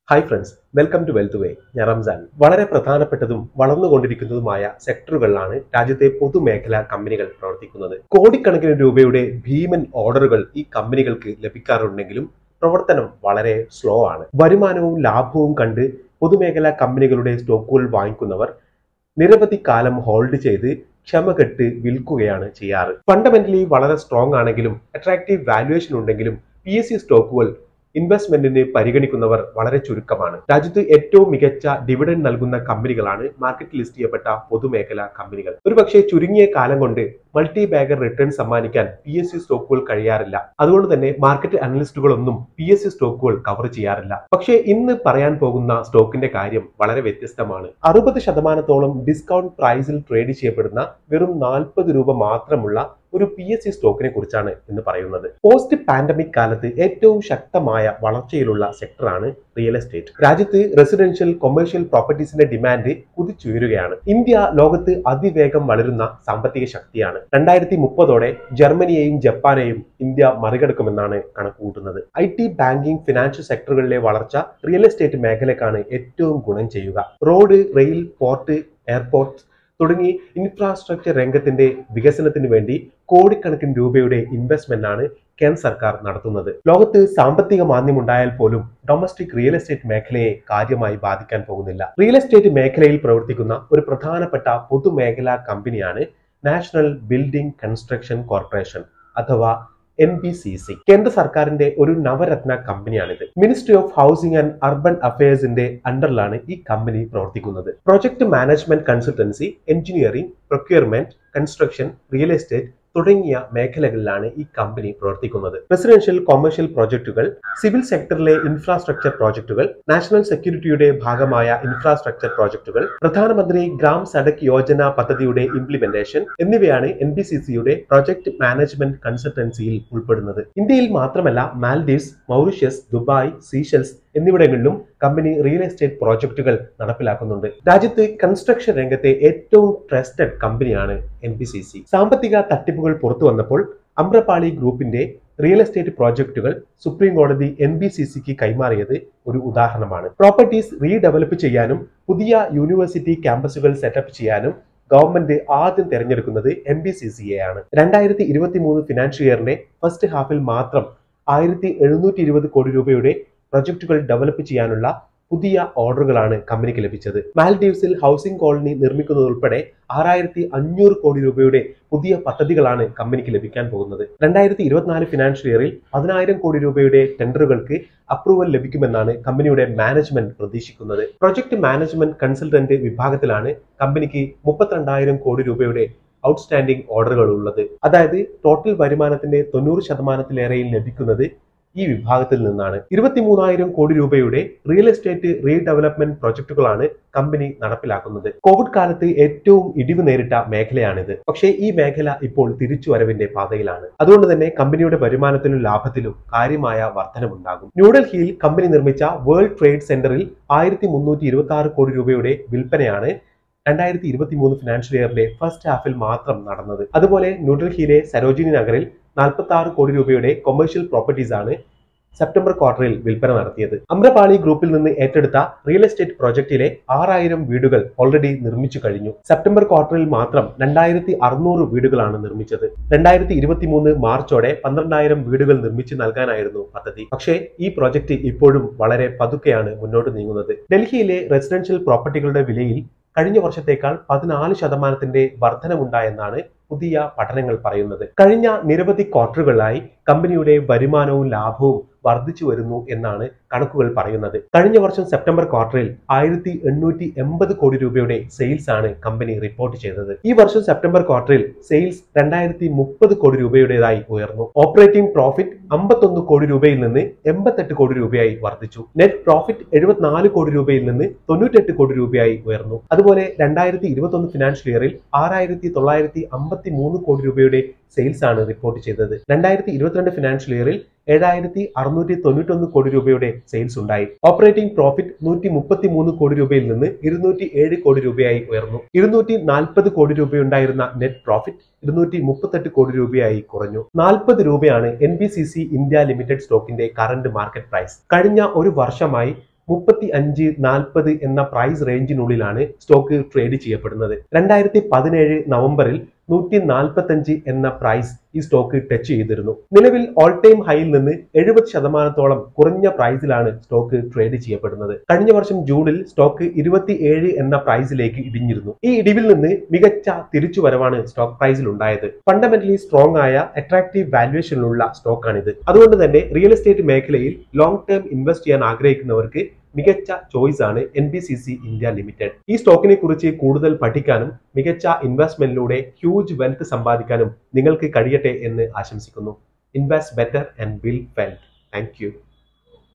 hi friends welcome to wealth way ഞാൻ റംസാൻ വളരെ പ്രധാനപ്പെട്ടതും വളർന്നുകൊണ്ടിരിക്കുന്നതുമായ സെക്ടറുകളിലാണ് രാജ്യത്തെ പൊതുമേഖലാ കമ്പനികൾ പ്രവർത്തിക്കുന്നത് കോടിക്കണക്കിന് രൂപയുടെ ഭീമൻ ഓർഡറുകൾ ഈ കമ്പനികൾക്ക് ലഭിക്കാറുണ്ടെങ്കിലും പ്രവർത്തനം വളരെ സ്ലോ ആണ് വരുമാനവും ലാഭവും കണ്ട് പൊതുമേഖലാ കമ്പനികളുടെ സ്റ്റോക്കുകൾ വാങ്ങിക്കുന്നവർ നിരവധി കാലം ഹോൾഡ് ചെയ്ത് ക്ഷമ കെട്ട് വിൽക്കുകയാണ് ചെയ്യാറ് ഫണ്ടമെന്റലി വളരെ സ്ട്രോങ് ആണെങ്കിലും അട്രാക്റ്റീവ് വാല്യുവേഷൻ ഉണ്ടെങ്കിലും പി എസ് സി സ്റ്റോക്കുകൾ ഇൻവെസ്റ്റ്മെന്റിന് പരിഗണിക്കുന്നവർ വളരെ ചുരുക്കമാണ് രാജ്യത്ത് ഏറ്റവും മികച്ച ഡിവിഡൻഡ് നൽകുന്ന കമ്പനികളാണ് മാർക്കറ്റ് ലിസ്റ്റ് ചെയ്യപ്പെട്ട പൊതുമേഖലാ കമ്പനികൾ ഒരുപക്ഷെ ചുരുങ്ങിയ കാലം കൊണ്ട് മൾട്ടി ബാഗർ റിട്ടേൺ സമ്മാനിക്കാൻ പി എസ് സി സ്റ്റോക്കുകൾ കഴിയാറില്ല അതുകൊണ്ട് തന്നെ മാർക്കറ്റ് അനലിസ്റ്റുകളൊന്നും പി എസ് സി സ്റ്റോക്കുകൾ കവർ ചെയ്യാറില്ല പക്ഷേ ഇന്ന് പറയാൻ പോകുന്ന സ്റ്റോക്കിന്റെ കാര്യം വളരെ വ്യത്യസ്തമാണ് അറുപത് ശതമാനത്തോളം ഡിസ്കൗണ്ട് പ്രൈസിൽ ട്രേഡ് ചെയ്യപ്പെടുന്ന വെറും നാൽപ്പത് രൂപ മാത്രമുള്ള ഒരു പി എസ് സി സ്റ്റോക്കിനെ കുറിച്ചാണ് ഇന്ന് പറയുന്നത് പോസ്റ്റ് പാൻഡമിക് കാലത്ത് ഏറ്റവും ശക്തമായ വളർച്ചയിലുള്ള സെക്ടറാണ് റിയൽ എസ്റ്റേറ്റ് രാജ്യത്ത് റെസിഡൻഷ്യൽ കൊമേഴ്ഷ്യൽ പ്രോപ്പർട്ടീസിന്റെ ഡിമാൻഡ് കുതിച്ചുയരുകയാണ് ഇന്ത്യ ലോകത്ത് അതിവേഗം വളരുന്ന സാമ്പത്തിക ശക്തിയാണ് രണ്ടായിരത്തി മുപ്പതോടെ ജർമ്മനിയെയും ജപ്പാനെയും ഇന്ത്യ മറികടക്കുമെന്നാണ് കണക്കുകൂട്ടുന്നത് ഐ ടി ബാങ്കിംഗ് ഫിനാൻഷ്യൽ സെക്ടറുകളിലെ വളർച്ച റിയൽ എസ്റ്റേറ്റ് മേഖലക്കാണ് ഏറ്റവും ഗുണം ചെയ്യുക റോഡ് റെയിൽ പോർട്ട് എയർപോർട്ട് തുടങ്ങി ഇൻഫ്രാസ്ട്രക്ചർ രംഗത്തിന്റെ വികസനത്തിന് വേണ്ടി കോടിക്കണക്കിന് രൂപയുടെ ഇൻവെസ്റ്റ്മെന്റ് ആണ് കേന്ദ്ര സർക്കാർ നടത്തുന്നത് ലോകത്ത് സാമ്പത്തിക മാന്ദ്യം ഉണ്ടായാൽ പോലും ഡൊമസ്റ്റിക് റിയൽ എസ്റ്റേറ്റ് മേഖലയെ കാര്യമായി ബാധിക്കാൻ പോകുന്നില്ല റിയൽ എസ്റ്റേറ്റ് മേഖലയിൽ പ്രവർത്തിക്കുന്ന ഒരു പ്രധാനപ്പെട്ട പൊതുമേഖലാ കമ്പനിയാണ് നാഷണൽ ബിൽഡിംഗ് കൺസ്ട്രക്ഷൻ കോർപ്പറേഷൻ അഥവാ എൻ ബി സി സി കേന്ദ്ര സർക്കാരിന്റെ ഒരു നവരത്ന കമ്പനിയാണിത് Ministry of Housing and Urban അഫയേഴ്സിന്റെ അണ്ടറിലാണ് ഈ കമ്പനി പ്രവർത്തിക്കുന്നത് project management consultancy engineering procurement construction real estate തുടങ്ങിയ മേഖലകളിലാണ് ഈ കമ്പനി പ്രവർത്തിക്കുന്നത് റെസിഡൻഷ്യൽ കൊമേഴ്ഷ്യൽ പ്രോജക്റ്റുകൾ സിവിൽ സെക്ടറിലെ ഇൻഫ്രാസ്ട്രക്ചർ പ്രോജക്റ്റുകൾ നാഷണൽ സെക്യൂരിറ്റിയുടെ ഭാഗമായ ഇൻഫ്രാസ്ട്രക്ചർ പ്രോജക്റ്റുകൾ പ്രധാനമന്ത്രി ഗ്രാം സഡക് യോജന പദ്ധതിയുടെ ഇംപ്ലിമെന്റേഷൻ എന്നിവയാണ് എൻ ബി സി സിയുടെ പ്രൊജക്ട് മാനേജ്മെന്റ് കൺസൾട്ടൻസിയിൽ ഉൾപ്പെടുന്നത് ഇന്ത്യയിൽ മാത്രമല്ല മാൽഡീവ്സ് മൗറീഷ്യസ് ദുബായ് സീഷൽസ് എന്നിവിടങ്ങളിലും കമ്പനി റിയൽ എസ്റ്റേറ്റ് പ്രോജക്റ്റുകൾ നടപ്പിലാക്കുന്നുണ്ട് രാജ്യത്ത് കൺസ്ട്രക്ഷൻ രംഗത്തെ ഏറ്റവും ട്രസ്റ്റഡ് കമ്പനിയാണ് എൻ ബി സി സി സാമ്പത്തിക തട്ടിപ്പുകൾ പുറത്തു വന്നപ്പോൾ അമ്രപാളി ഗ്രൂപ്പിന്റെ റിയൽ എസ്റ്റേറ്റ് പ്രോജക്റ്റുകൾ സുപ്രീം കോടതി എൻ ബി സി സിക്ക് കൈമാറിയത് ഒരു ഉദാഹരണമാണ് പ്രോപ്പർട്ടീസ് റീഡെവലപ്പ് ചെയ്യാനും പുതിയ യൂണിവേഴ്സിറ്റി ക്യാമ്പസുകൾ സെറ്റപ്പ് ചെയ്യാനും ഗവൺമെന്റ് ആദ്യം തെരഞ്ഞെടുക്കുന്നത് M B C C A ആണ് രണ്ടായിരത്തി ഇരുപത്തി മൂന്ന് ഫിനാൻഷ്യൽ ഇയറിന്റെ ഫസ്റ്റ് ഹാഫിൽ മാത്രം ആയിരത്തി എഴുന്നൂറ്റി ഇരുപത് കോടി രൂപയുടെ പ്രൊജക്ടുകൾ ഡെവലപ്പ് ചെയ്യാനുള്ള പുതിയ ഓർഡറുകളാണ് കമ്പനിക്ക് ലഭിച്ചത് മാൽഡീവ്സിൽ ഹൗസിംഗ് കോളനി നിർമ്മിക്കുന്നതുൾപ്പെടെ ആറായിരത്തി അഞ്ഞൂറ് കോടി രൂപയുടെ പുതിയ പദ്ധതികളാണ് കമ്പനിക്ക് ലഭിക്കാൻ പോകുന്നത് രണ്ടായിരത്തി ഇരുപത്തിനാല് ഫിനാൻഷ്യൽ ഇയറിൽ പതിനായിരം കോടി രൂപയുടെ ടെൻഡറുകൾക്ക് അപ്രൂവൽ ലഭിക്കുമെന്നാണ് കമ്പനിയുടെ മാനേജ്മെന്റ് പ്രതീക്ഷിക്കുന്നത് പ്രൊജക്ട് മാനേജ്മെന്റ് കൺസൾട്ടന്റ് വിഭാഗത്തിലാണ് കമ്പനിക്ക് മുപ്പത്തിരണ്ടായിരം കോടി രൂപയുടെ ഔട്ട്സ്റ്റാൻഡിംഗ് ഓർഡറുകൾ ഉള്ളത് അതായത് ടോട്ടൽ വരുമാനത്തിന്റെ തൊണ്ണൂറ് ശതമാനത്തിലേറെയും ലഭിക്കുന്നത് ഈ വിഭാഗത്തിൽ നിന്നാണ് ഇരുപത്തിമൂന്നായിരം കോടി രൂപയുടെ റിയൽ എസ്റ്റേറ്റ് റീഡെവലപ്മെന്റ് പ്രൊജക്ടുകളാണ് കമ്പനി നടപ്പിലാക്കുന്നത് കോവിഡ് കാലത്ത് ഏറ്റവും ഇടിവ് നേരിട്ട മേഖലയാണിത് പക്ഷേ ഈ മേഖല ഇപ്പോൾ തിരിച്ചുവരവിന്റെ പാതയിലാണ് അതുകൊണ്ട് തന്നെ കമ്പനിയുടെ വരുമാനത്തിലും ലാഭത്തിലും കാര്യമായ വർധനമുണ്ടാകും ന്യൂഡൽഹിയിൽ കമ്പനി നിർമ്മിച്ച വേൾഡ് ട്രേഡ് സെന്ററിൽ ആയിരത്തി മുന്നൂറ്റി ഇരുപത്തി ആറ് കോടി രൂപയുടെ വിൽപ്പനയാണ് രണ്ടായിരത്തി ഇരുപത്തി മൂന്ന് ഫിനാൻഷ്യൽ ഇയറിന്റെ ഫസ്റ്റ് ഹാഫിൽ മാത്രം നടന്നത് അതുപോലെ ന്യൂഡൽഹിയിലെ സരോജിനി നഗറിൽ നാൽപ്പത്തി ആറ് കോടി രൂപയുടെ കൊമേഴ്ഷ്യൽ പ്രോപ്പർട്ടീസ് ആണ് സെപ്റ്റംബർ ക്വാർട്ടറിൽ വിൽപ്പന നടത്തിയത് അമ്രപാളി ഗ്രൂപ്പിൽ നിന്ന് ഏറ്റെടുത്ത റിയൽ എസ്റ്റേറ്റ് പ്രോജക്റ്റിലെ ആറായിരം വീടുകൾ ഓൾറെഡി നിർമ്മിച്ചു കഴിഞ്ഞു സെപ്റ്റംബർ ക്വാർട്ടറിൽ മാത്രം രണ്ടായിരത്തി അറുന്നൂറ് വീടുകളാണ് നിർമ്മിച്ചത് രണ്ടായിരത്തി ഇരുപത്തി മൂന്ന് മാർച്ചോടെ പന്ത്രണ്ടായിരം വീടുകൾ നിർമ്മിച്ചു നൽകാനായിരുന്നു പദ്ധതി പക്ഷേ ഈ പ്രോജക്റ്റ് ഇപ്പോഴും വളരെ പതുക്കെയാണ് മുന്നോട്ട് നീങ്ങുന്നത് ഡൽഹിയിലെ റെസിഡൻഷ്യൽ പ്രോപ്പർട്ടികളുടെ വിലയിൽ കഴിഞ്ഞ വർഷത്തേക്കാൾ പതിനാല് ശതമാനത്തിന്റെ വർധനമുണ്ടായെന്നാണ് പുതിയ പഠനങ്ങൾ പറയുന്നത് കഴിഞ്ഞ നിരവധി ക്വാർട്ടറുകളായി കമ്പനിയുടെ വരുമാനവും ലാഭവും വർദ്ധിച്ചു വരുന്നു എന്നാണ് കണക്കുകൾ പറയുന്നത് കഴിഞ്ഞ വർഷം സെപ്റ്റംബർ ക്വാർട്ടറിൽ ആയിരത്തി എണ്ണൂറ്റി എൺപത് കോടി രൂപയുടെ സെയിൽസ് ആണ് കമ്പനി റിപ്പോർട്ട് ചെയ്തത് ഈ വർഷം സെപ്റ്റംബർ ക്വാർട്ടറിൽ സെയിൽസ് രണ്ടായിരത്തി മുപ്പത് കോടി രൂപയുടേതായി ഉയർന്നു ഓപ്പറേറ്റിംഗ് പ്രോഫിറ്റ് അമ്പത്തൊന്ന് കോടി രൂപയിൽ നിന്ന് എൺപത്തെട്ട് കോടി രൂപയായി വർദ്ധിച്ചു നെറ്റ് പ്രോഫിറ്റ് എഴുപത്തിനാല് കോടി രൂപയിൽ നിന്ന് തൊണ്ണൂറ്റെട്ട് കോടി രൂപയായി ഉയർന്നു അതുപോലെ രണ്ടായിരത്തി ഇരുപത്തൊന്ന് ഫിനാൻഷ്യൽ ഇയറിൽ ആറായിരത്തി തൊള്ളായിരത്തി അമ്പത്തി മൂന്ന് കോടി രൂപയുടെ സെയിൽസ് ആണ് റിപ്പോർട്ട് ചെയ്തത് രണ്ടായിരത്തി ഇരുപത്തിരണ്ട് ഫിനാൻഷ്യൽ ഇയറിൽ ഏഴായിരത്തി അറുന്നൂറ്റി തൊണ്ണൂറ്റൊന്ന് കോടി രൂപയുടെ സെയിൽസ് ഉണ്ടായി ഓപ്പറേറ്റിംഗ് പ്രോഫിറ്റ് നൂറ്റി മുപ്പത്തി മൂന്ന് കോടി രൂപയിൽ നിന്ന് ഇരുന്നൂറ്റി ഏഴ് കോടി രൂപയായി ഉയർന്നു ഇരുന്നൂറ്റി നാൽപ്പത് കോടി രൂപയുണ്ടായിരുന്ന നെറ്റ് പ്രോഫിറ്റ് ഇരുന്നൂറ്റി മുപ്പത്തെട്ട് കോടി രൂപയായി കുറഞ്ഞു നാൽപ്പത് രൂപയാണ് N B C C India limited സ്റ്റോക്കിന്റെ കറന്റ് മാർക്കറ്റ് പ്രൈസ് കഴിഞ്ഞ ഒരു വർഷമായി മുപ്പത്തി അഞ്ച് നാൽപ്പത് എന്ന പ്രൈസ് റേഞ്ചിനുള്ളിലാണ് സ്റ്റോക്ക് ട്രേഡ് ചെയ്യപ്പെടുന്നത് രണ്ടായിരത്തി പതിനേഴ് നവംബറിൽ നൂറ്റി നാൽപ്പത്തഞ്ച് എന്ന പ്രൈസ് ഈ സ്റ്റോക്ക് ടച്ച് ചെയ്തിരുന്നു നിലവിൽ ഓൾ ടൈം ഹൈയിൽ നിന്ന് എഴുപത് ശതമാനത്തോളം കുറഞ്ഞ പ്രൈസിലാണ് സ്റ്റോക്ക് ട്രേഡ് ചെയ്യപ്പെടുന്നത് കഴിഞ്ഞ വർഷം ജൂണിൽ സ്റ്റോക്ക് ഇരുപത്തി ഏഴ് എന്ന പ്രൈസിലേക്ക് ഇടിഞ്ഞിരുന്നു ഈ ഇടിവിൽ നിന്ന് മികച്ച തിരിച്ചുവരവാണ് സ്റ്റോക്ക് പ്രൈസിൽ ഉണ്ടായത് ഫണ്ടമെന്റലി സ്ട്രോങ് ആയ അട്രാക്റ്റീവ് വാല്യുവേഷനിലുള്ള സ്റ്റോക്കാണിത് അതുകൊണ്ട് തന്നെ റിയൽ എസ്റ്റേറ്റ് മേഖലയിൽ ലോങ് ടേം ഇൻവെസ്റ്റ് ചെയ്യാൻ ആഗ്രഹിക്കുന്നവർക്ക് മികച്ച ചോയ്സ് ആണ് N B C C India limited ഈ സ്റ്റോക്കിനെ കുറിച്ച് കൂടുതൽ പഠിക്കാനും മികച്ച ഇൻവെസ്റ്റ്മെന്റിലൂടെ ഹ്യൂജ് വെൽത്ത് സമ്പാദിക്കാനും നിങ്ങൾക്ക് കഴിയട്ടെ എന്ന് ആശംസിക്കുന്നു invest better and build wealth thank U